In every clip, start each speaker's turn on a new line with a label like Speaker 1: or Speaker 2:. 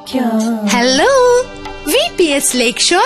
Speaker 1: Hello V P S lake shore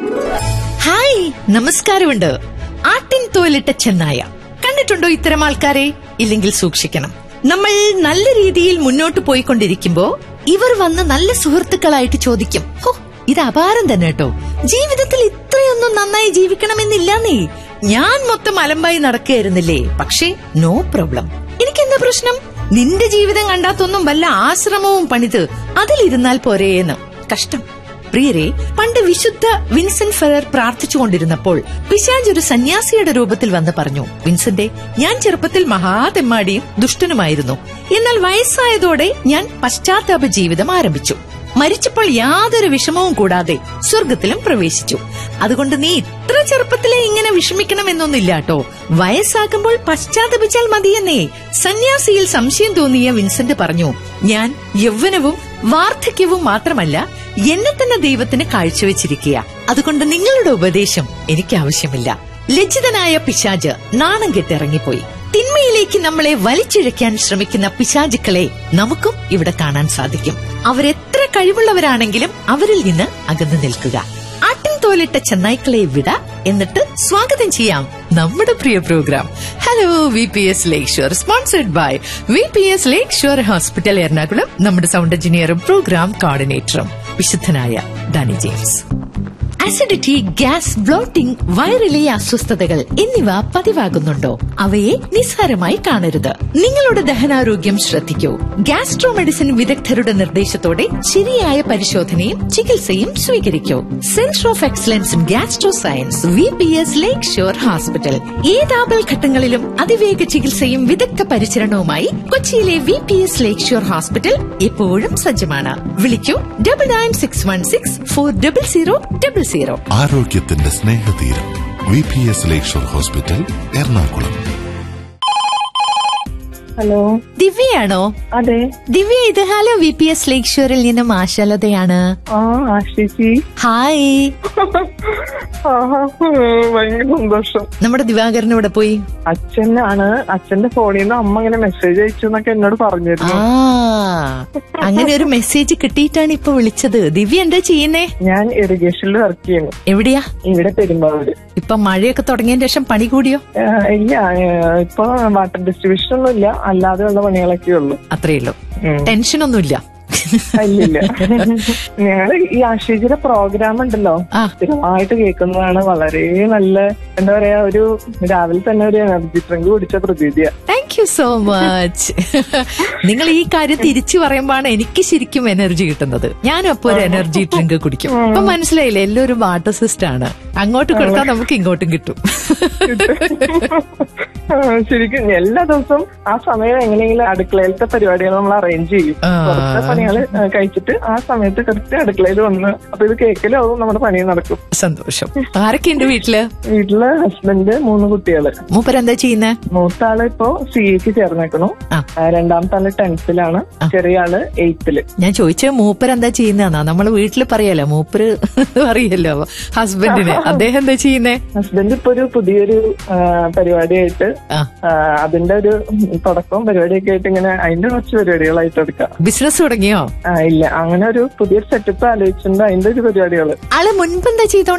Speaker 1: hi നമസ്കാരമുണ്ട് ആട്ടിൻ തോലിട്ട ചെന്നായ കണ്ടിട്ടുണ്ടോ ഇത്തരം ആൾക്കാരെ ഇല്ലെങ്കിൽ സൂക്ഷിക്കണം നമ്മൾ നല്ല രീതിയിൽ മുന്നോട്ട് പോയിക്കൊണ്ടിരിക്കുമ്പോ ഇവർ വന്ന് നല്ല സുഹൃത്തുക്കളായിട്ട് ചോദിക്കും ഹോ ഇത് അപാരം തന്നെ കേട്ടോ ജീവിതത്തിൽ ഇത്രയൊന്നും നന്നായി ജീവിക്കണമെന്നില്ലാന്നേ ഞാൻ മൊത്തം അലമ്പായി നടക്കുകയായിരുന്നില്ലേ പക്ഷേ നോ പ്രോബ്ലം എനിക്കെന്താ പ്രശ്നം നിന്റെ ജീവിതം കണ്ടാത്തൊന്നും വല്ല ആശ്രമവും പണിത് അതിലിരുന്നാൽ പോരേന്ന് കഷ്ടം പ്രിയരെ പണ്ട് വിശുദ്ധ വിൻസെന്റ് ഫെറർ പ്രാർത്ഥിച്ചുകൊണ്ടിരുന്നപ്പോൾ പിശാജ് ഒരു സന്യാസിയുടെ രൂപത്തിൽ വന്ന് പറഞ്ഞു വിൻസെന്റെ ഞാൻ ചെറുപ്പത്തിൽ മഹാതെമ്മാടിയും ദുഷ്ടനുമായിരുന്നു എന്നാൽ വയസ്സായതോടെ ഞാൻ പശ്ചാത്താപ ജീവിതം ആരംഭിച്ചു മരിച്ചപ്പോൾ യാതൊരു വിഷമവും കൂടാതെ സ്വർഗത്തിലും പ്രവേശിച്ചു അതുകൊണ്ട് നീ ഇത്ര ചെറുപ്പത്തിലെ ഇങ്ങനെ വിഷമിക്കണമെന്നൊന്നില്ല കേട്ടോ വയസ്സാകുമ്പോൾ പശ്ചാത്തപിച്ചാൽ മതിയെന്നേ സന്യാസിയിൽ സംശയം തോന്നിയ വിൻസെന്റ് പറഞ്ഞു ഞാൻ യൗവനവും വാർദ്ധക്യവും മാത്രമല്ല എന്നെ തന്നെ ദൈവത്തിന് കാഴ്ചവെച്ചിരിക്കുക അതുകൊണ്ട് നിങ്ങളുടെ ഉപദേശം എനിക്ക് ആവശ്യമില്ല ലജ്ജിതനായ പിശാജ് നാണം കെട്ടിറങ്ങിപ്പോയി തിന്മയിലേക്ക് നമ്മളെ വലിച്ചിഴയ്ക്കാൻ ശ്രമിക്കുന്ന പിശാചുക്കളെ നമുക്കും ഇവിടെ കാണാൻ സാധിക്കും അവരെത്ര കഴിവുള്ളവരാണെങ്കിലും അവരിൽ നിന്ന് അകന്നു നിൽക്കുക ആട്ടിൻ തോലിട്ട ചെന്നായ്ക്കളെ വിട എന്നിട്ട് സ്വാഗതം ചെയ്യാം നമ്മുടെ പ്രിയ program hello V P S lake shore sponsored by V P S lake shore hospital Ernakulam നമ്മുടെ സൗണ്ട് എഞ്ചിനീയറും പ്രോഗ്രാം കോർഡിനേറ്ററും വിശുദ്ധനായ Danny James acidity gas bloating വയറിലെ അസ്വസ്ഥതകൾ എന്നിവ പതിവാകുന്നുണ്ടോ അവയെ നിസ്സാരമായി കാണരുത് നിങ്ങളുടെ ദഹനാരോഗ്യം ശ്രദ്ധിക്കൂ ഗ്യാസ്ട്രോ മെഡിസിൻ വിദഗ്ധരുടെ നിർദ്ദേശത്തോടെ ശരിയായ പരിശോധനയും ചികിത്സയും സ്വീകരിക്കൂ centre of excellence in gastro science V P S lake shore hospital ഏതാപൽ ഘട്ടങ്ങളിലും അതിവേഗ ചികിത്സയും വിദഗ്ധ പരിചരണവുമായി കൊച്ചിയിലെ V P S lake shore hospital എപ്പോഴും സജ്ജമാണ് വിളിക്കൂ double nine six one six four double zero double zero
Speaker 2: ആരോഗ്യത്തിന്റെ സ്നേഹതീരം V P S lakeshore hospital Ernakulam
Speaker 3: hello
Speaker 1: ദിവ്യയാണോ
Speaker 3: അതെ
Speaker 1: ദിവ്യ ഇത് hello V P S lake ഷോറിൽ നിന്നും ആശാലതയാണ്
Speaker 3: ആ ആശിച്ചി
Speaker 1: ഹായ്
Speaker 3: ആ, ഭയങ്കര സന്തോഷം
Speaker 1: നമ്മുടെ ദിവാകരൻ ഇവിടെ പോയി
Speaker 3: അച്ഛനാണ് അച്ഛന്റെ ഫോണിൽ നിന്ന് അമ്മ ഇങ്ങനെ മെസ്സേജ് അയച്ചു എന്നൊക്കെ എന്നോട്
Speaker 1: ആ
Speaker 3: പറഞ്ഞിരുന്നു
Speaker 1: അങ്ങനെ ഒരു മെസ്സേജ് കിട്ടിയിട്ടാണ് ഇപ്പൊ വിളിച്ചത് ദിവ്യ എന്താ ചെയ്യുന്നേ
Speaker 3: ഞാൻ ഇറിഗേഷനിൽ വർക്ക് ചെയ്യുന്നു
Speaker 1: എവിടെയാ
Speaker 3: ഇവിടെ പെരുമ്പാവൂര്
Speaker 1: ഇപ്പൊ മഴയൊക്കെ തുടങ്ങിയതിന് ശേഷം പണി കൂടിയോ
Speaker 3: ആ, ഇല്ല ആ, ഇപ്പൊ വാട്ടർ ഡിസ്ട്രിബ്യൂഷൻ ഒന്നും ഇല്ല അല്ലാതെയുള്ള പണികളൊക്കെ ഉള്ളു
Speaker 1: അത്രേ ഉള്ളൂ
Speaker 3: ഉം.
Speaker 1: ടെൻഷനൊന്നുമില്ല
Speaker 3: ഇല്ലില്ല ഞങ്ങള് ഈ ആശിച്ചിയുടെ പ്രോഗ്രാം ഉണ്ടല്ലോ
Speaker 1: ആ.
Speaker 3: സ്ഥിരമായിട്ട് കേൾക്കുന്നതാണ് വളരെ നല്ല എന്താ പറയാ ഒരു രാവിലെ തന്നെ ഒരു എനർജി ഡ്രിങ്ക് കുടിച്ച പ്രതീതിയാ
Speaker 1: താങ്ക് യു സോ മച്ച് നിങ്ങൾ ഈ കാര്യം തിരിച്ചു പറയുമ്പോഴാണ് എനിക്ക് ശരിക്കും എനർജി കിട്ടുന്നത് ഞാനും അപ്പൊ ഒരു എനർജി ഡ്രിങ്ക് കുടിക്കും ഇപ്പൊ മനസ്സിലായില്ലേ എല്ലാവരും വാട്ടർ സിസ്റ്റം ആണ് അങ്ങോട്ട് കൊടുത്താൽ നമുക്ക് ഇങ്ങോട്ടും കിട്ടും
Speaker 3: ആ, ശരിക്കും എല്ലാ ദിവസവും ആ സമയം എങ്ങനെയെങ്കിലും അടുക്കളയിലത്തെ പരിപാടികൾ നമ്മൾ അറേഞ്ച് ചെയ്യും
Speaker 1: ആ.
Speaker 3: പുറത്തെ പണികൾ കഴിച്ചിട്ട് ആ സമയത്ത് കൃത്യം അടുക്കളയിൽ വന്ന് അപ്പൊ ഇത് കേൾക്കലാവും നമ്മുടെ പണി നടക്കും
Speaker 1: സന്തോഷം ആരൊക്കെയുണ്ട് വീട്ടില്
Speaker 3: വീട്ടില് ഹസ്ബൻഡ് മൂന്ന് കുട്ടികള്
Speaker 1: മൂപ്പരെന്താ ചെയ്യുന്നേ
Speaker 3: മൂത്ത ആള് ഇപ്പോ സി എക്ക് ചേർന്നേക്കണു
Speaker 1: ആ.
Speaker 3: ആ, രണ്ടാമത്തെ ആള് ടെൻത്തിലാണ് ചെറിയ ആള് എയ്ത്തില്
Speaker 1: ഞാൻ ചോദിച്ച മൂപ്പരെന്താ ചെയ്യുന്നതെന്നാ നമ്മള് വീട്ടിൽ പറയല്ലോ മൂപ്പര് അറിയല്ലോ ഹസ്ബൻഡിന് അദ്ദേഹം എന്താ ചെയ്യുന്നേ
Speaker 3: ഹസ്ബൻഡ് ഇപ്പൊ ഒരു പുതിയൊരു ആ, പരിപാടിയായിട്ട്
Speaker 1: ആ
Speaker 3: ആ, അതിന്റെ ഒരു തുടക്കവും പരിപാടിയൊക്കെ ആയിട്ട് ഇങ്ങനെ അതിന്റെ കുറച്ച് പരിപാടികളായിട്ട് എടുക്കാം
Speaker 1: ബിസിനസ് തുടങ്ങിയോ
Speaker 3: ആ ഇല്ല അങ്ങനെ ഒരു പുതിയൊരു സെറ്റപ്പ് ആലോചിച്ചിട്ടുണ്ട് അതിന്റെ ഒരു പരിപാടികള്
Speaker 1: ആള് മുൻപ് എന്താ ചെയ്തോ